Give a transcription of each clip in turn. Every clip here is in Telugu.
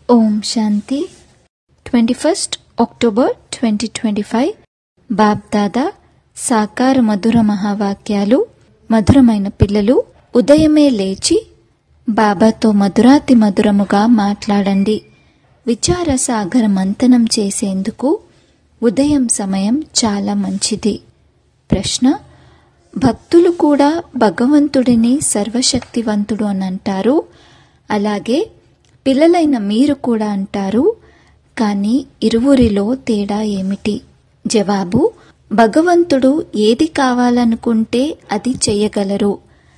ఓం Shanti twenty first October twenty twenty five Bapdada సాకార మధుర మహావాక్యాలు మధురమైన పిల్లలు ఉదయమే లేచి బాబాతో మధురాతి మధురముగా మాట్లాడండి విచార సాగర మంతనం చేసేందుకు ఉదయం సమయం చాలా మంచిది ప్రశ్న భక్తులు కూడా భగవంతుడిని సర్వశక్తివంతుడు అని అంటారు అలాగే పిల్లలైన మీరు కూడా అంటారు కానీ ఇరువురిలో తేడా ఏమిటి జవాబు భగవంతుడు ఏది కావాలనుకుంటే అది చేయగలరు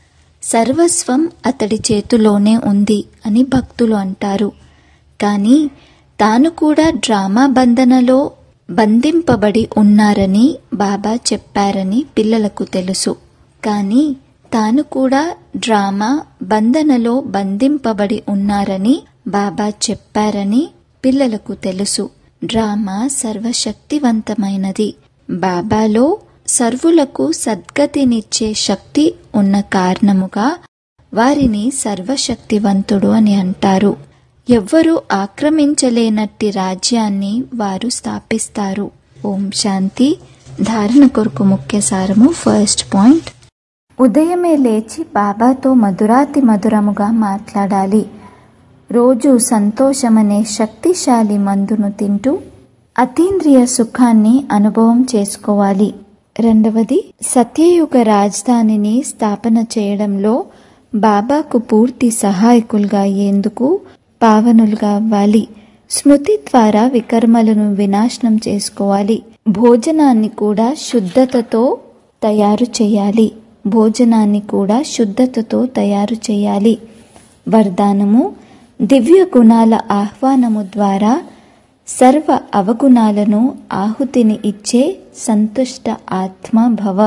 సర్వస్వం అతడి చేతిలోనే ఉంది అని భక్తులు అంటారు కానీ తాను కూడా డ్రామా బంధనలో బంధింపబడి ఉన్నారని బాబా చెప్పారని పిల్లలకు తెలుసు కానీ తాను కూడా డ్రామా బంధనలో బంధింపబడి ఉన్నారని బాబా చెప్పారని పిల్లలకు తెలుసు డ్రామా సర్వశక్తివంతమైనది బాబాలో సర్వులకు సద్గతినిచ్చే శక్తి ఉన్న కారణముగా వారిని సర్వశక్తివంతుడు అని అంటారు ఎవ్వరూ ఆక్రమించలేనట్టి రాజ్యాన్ని వారు స్థాపిస్తారు ఓం శాంతి ధారణ కొరకు ముఖ్య సారము ఫస్ట్ పాయింట్ ఉదయమే లేచి బాబాతో మధురాతి మధురముగా మాట్లాడాలి రోజు సంతోషమనే శక్తిశాలి మందును తింటూ అతీంద్రియ సుఖాన్ని అనుభవం చేసుకోవాలి రెండవది సత్యయుగ రాజధానిని స్థాపన చేయడంలో బాబాకు పూర్తి సహాయకులుగా అయ్యేందుకు పావనులుగా అవ్వాలి స్మృతి ద్వారా వికర్మలను వినాశనం చేసుకోవాలి భోజనాన్ని కూడా శుద్ధతతో తయారు చేయాలి భోజనాన్ని కూడా శుద్ధతతో తయారు చేయాలి వరదానము దివ్య గుణాల ఆహ్వానము ద్వారా సర్వ అవగుణాలను ఆహుతిని ఇచ్చే సంతుష్ట ఆత్మ భవ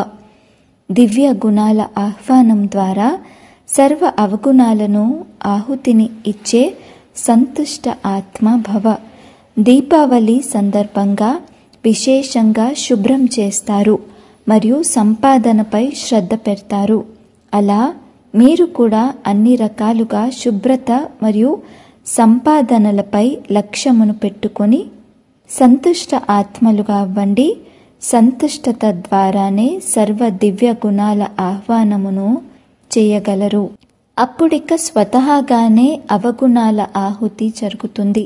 దివ్య గుణాల ఆహ్వానం ద్వారా సర్వ అవగుణాలను ఆహుతిని ఇచ్చే సంతుష్ట ఆత్మ భవ దీపావళి సందర్భంగా విశేషంగా శుభ్రం చేస్తారు మరియు సంపాదనపై శ్రద్ధ పెడతారు అలా మీరు కూడా అన్ని రకాలుగా శుభ్రత మరియు సంపాదనలపై లక్ష్యమును పెట్టుకొని సంతుష్ట ఆత్మలుగా అవ్వండి సంతుష్టత ద్వారానే సర్వ దివ్య గుణాల ఆహ్వానమును చేయగలరు అప్పుడిక స్వతహాగానే అవగుణాల ఆహుతి జరుగుతుంది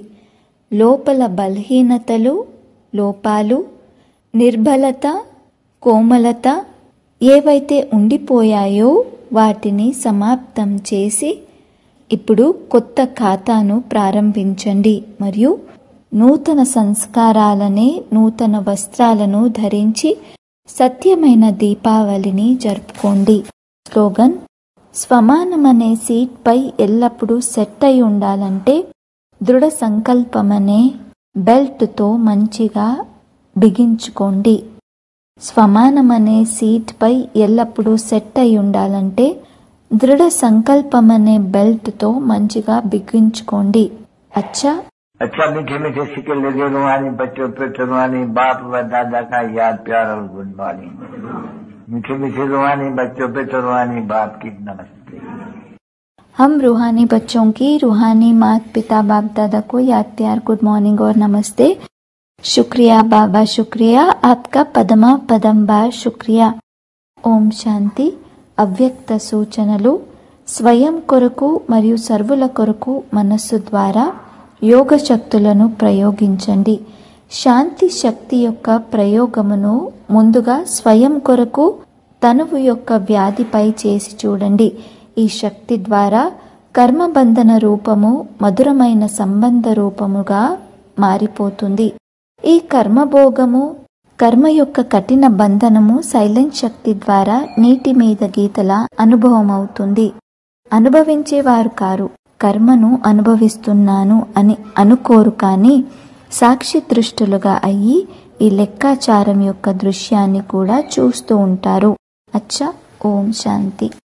లోపల బలహీనతలు లోపాలు నిర్బలత కోమలత ఏవైతే ఉండిపోయాయో వాటిని సమాప్తం చేసి ఇప్పుడు కొత్త ఖాతాను ప్రారంభించండి మరియు నూతన సంస్కారాలనే నూతన వస్త్రాలను ధరించి సత్యమైన దీపావళిని జరుపుకోండి స్లోగన్ స్వమానమనే సీట్పై ఎల్లప్పుడూ సెట్ అయి ఉండాలంటే దృఢ సంకల్పమనే బెల్ట్తో మంచిగా బిగించుకోండి స్వమానమనే సీట్పై ఎల్లప్పుడూ సెట్ అయి ఉండాలంటే దృఢ సంకల్పమనే బెల్ట్తో మంచిగా బిగించుకోండి అచ్చా अच्छा मीठे मीठे सिक्के लगे रुहानी बच्चों पे रुहानी बाप व दादा का याद प्यार और गुड मॉर्निंग मीठे मीठे रुहानी बच्चों पे रुहानी बाप की नमस्ते हम रूहानी बच्चों की रूहानी माता पिता बाप दादा को याद प्यार गुड मॉर्निंग और नमस्ते शुक्रिया बाबा शुक्रिया आपका पदमा पदम बार शुक्रिया ఓం శాంతి అవ్యక్త సూచనలు స్వయం కొరకు మరియు సర్వుల కొరకు మనస్సు ద్వారా యోగ శక్తులను ప్రయోగించండి శాంతి శక్తి యొక్క ప్రయోగమును ముందుగా స్వయం కొరకు తనువు యొక్క వ్యాధిపై చేసి చూడండి ఈ శక్తి ద్వారా కర్మబంధన రూపము మధురమైన సంబంధ రూపముగా మారిపోతుంది ఈ కర్మభోగము కర్మ యొక్క కఠిన బంధనము సైలెంట్ శక్తి ద్వారా నీటి మీద గీతల అనుభవం అవుతుంది అనుభవించేవారు కారు కర్మను అనుభవిస్తున్నాను అని అనుకోరు కానీ సాక్షి దృష్టులుగా అయ్యి ఈ లెక్కాచారం యొక్క దృశ్యాన్ని కూడా చూస్తూ ఉంటారు అచ్చా ఓం శాంతి